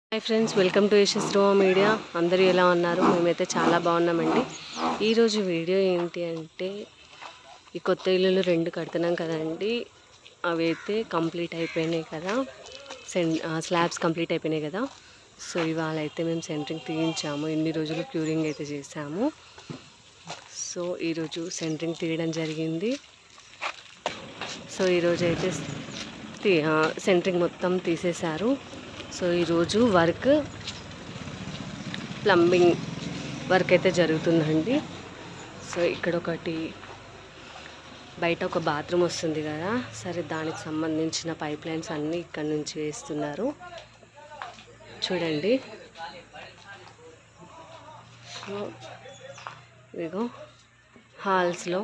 hi friends welcome to యశస్రో media అందరూ ఎలా ఉన్నారు మేమైతే చాలా బాగున్నామండి ఈరోజు వీడియో ఏంటి అంటే ఈ కొత్త ఇల్లులు రెండు కడుతున్నాం కదండి అవి అయితే కంప్లీట్ అయిపోయినాయి కదా సెన్ స్లాబ్స్ కంప్లీట్ అయిపోయినాయి కదా సో ఇవాళ అయితే మేము సెంటరింగ్ తీయించాము ఎన్ని రోజులు క్యూరింగ్ అయితే చేసాము సో ఈరోజు సెంటరింగ్ తీయడం జరిగింది సో ఈరోజు అయితే తీ ఆ, సెంటరింగ్ మొత్తం తీసేశారు సో ఈరోజు వర్క్ ప్లంబింగ్ వర్క్ అయితే జరుగుతుందండి సో ఇక్కడ ఒకటి బయట ఒక బాత్రూమ్ వస్తుంది కదా సరే దానికి సంబంధించిన పైప్ లైన్స్ అన్నీ ఇక్కడ నుంచి వేస్తున్నారు చూడండి సో ఇదిగో హాల్స్లో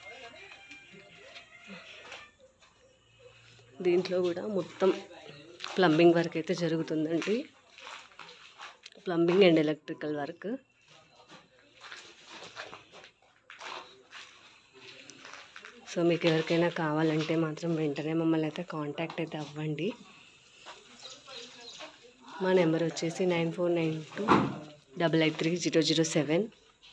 దీంట్లో కూడా మొత్తం ప్లంబింగ్ వర్క్ అయితే జరుగుతుందండి plumbing and electrical work so మీకు ఎవరికైనా కావాలంటే మాత్రం వెంటనే మమ్మల్ని అయితే కాంటాక్ట్ అయితే అవ్వండి మా నెంబర్ వచ్చేసి nine four nine two double eight three zero zero seven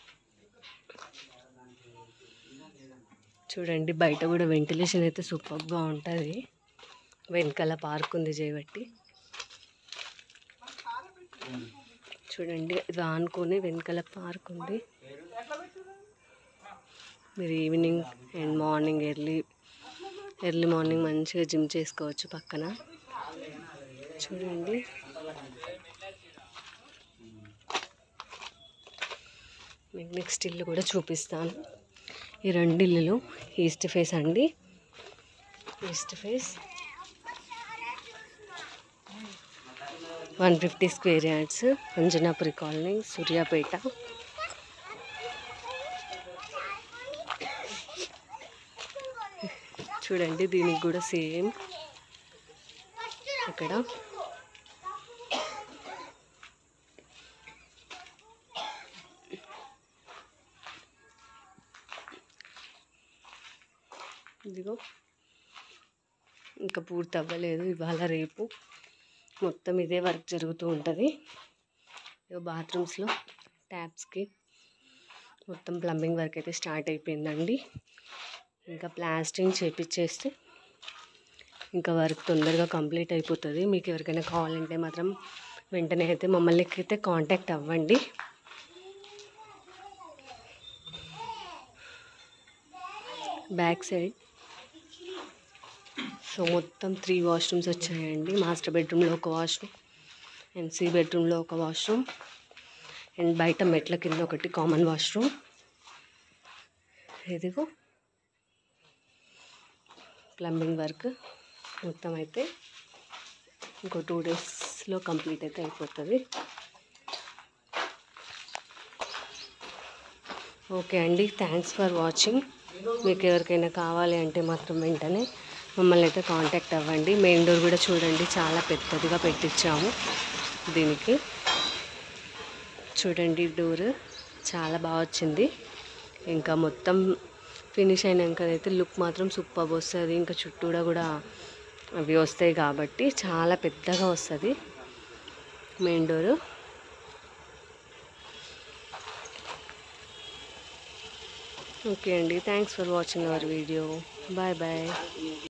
చూడండి బయట కూడా వెంటిలేషన్ అయితే సూపర్గా ఉంటుంది వెనకాల పార్క్ ఉంది చేయబట్టి చూడండి ఇది ఆనుకొని వెనకాల పార్క్ ఉంది మీరు evening and morning early early morning మంచిగా జిమ్ చేసుకోవచ్చు పక్కన చూడండి మీకు నెక్స్ట్ ఇల్లు కూడా చూపిస్తాను ఈ రెండు ఇల్లులు ఈస్ట్ ఫేస్ అండి east face one fifty square yards Anjanapuri colony Suryapet చూడండి దీనికి కూడా సేమ్ ఇక్కడ ఇదిగో ఇంకా పూర్తి అవ్వలేదు ఇవాళ రేపు మొత్తం ఇదే వర్క్ జరుగుతూ ఉంటుంది ఇక బాత్రూమ్స్లో ట్యాప్స్కి మొత్తం ప్లంబింగ్ వర్క్ అయితే స్టార్ట్ అయిపోయిందండి ఇంకా ప్లాస్టింగ్ చేపించేస్తే ఇంకా వర్క్ తొందరగా కంప్లీట్ అయిపోతుంది మీకు ఎవరికైనా కావాలంటే మాత్రం వెంటనే అయితే మమ్మల్ని అయితే కాంటాక్ట్ అవ్వండి బ్యాక్ సైడ్ సో మొత్తం త్రీ వాష్రూమ్స్ వచ్చాయండి మాస్టర్ బెడ్రూమ్లో ఒక వాష్రూమ్ అండ్ సి బెడ్రూమ్లో ఒక వాష్రూమ్ అండ్ బయట మెట్ల కింద ఒకటి కామన్ వాష్రూమ్ ఇదిగో ప్లంబింగ్ వర్క్ మొత్తం అయితే ఇంకో టూ డేస్లో కంప్లీట్ అయితే అయిపోతుంది ఓకే అండి థ్యాంక్స్ ఫర్ వాచింగ్ మీకు ఎవరికైనా కావాలి అంటే మాత్రం వెంటనే మమ్మల్ని అయితే కాంటాక్ట్ అవ్వండి మెయిన్ డోర్ కూడా చూడండి చాలా పెద్దదిగా పెట్టించాము దీనికి చూడండి డోర్ చాలా బాగా వచ్చింది ఇంకా మొత్తం ఫినిష్ అయినాక అయితే లుక్ మాత్రం సూపర్ వస్తుంది ఇంకా చుట్టూరా కూడా అవి వస్తాయి కాబట్టి చాలా పెద్దగా వస్తుంది మెయిన్ డోరు ఓకే అండి thanks for watching our video bye bye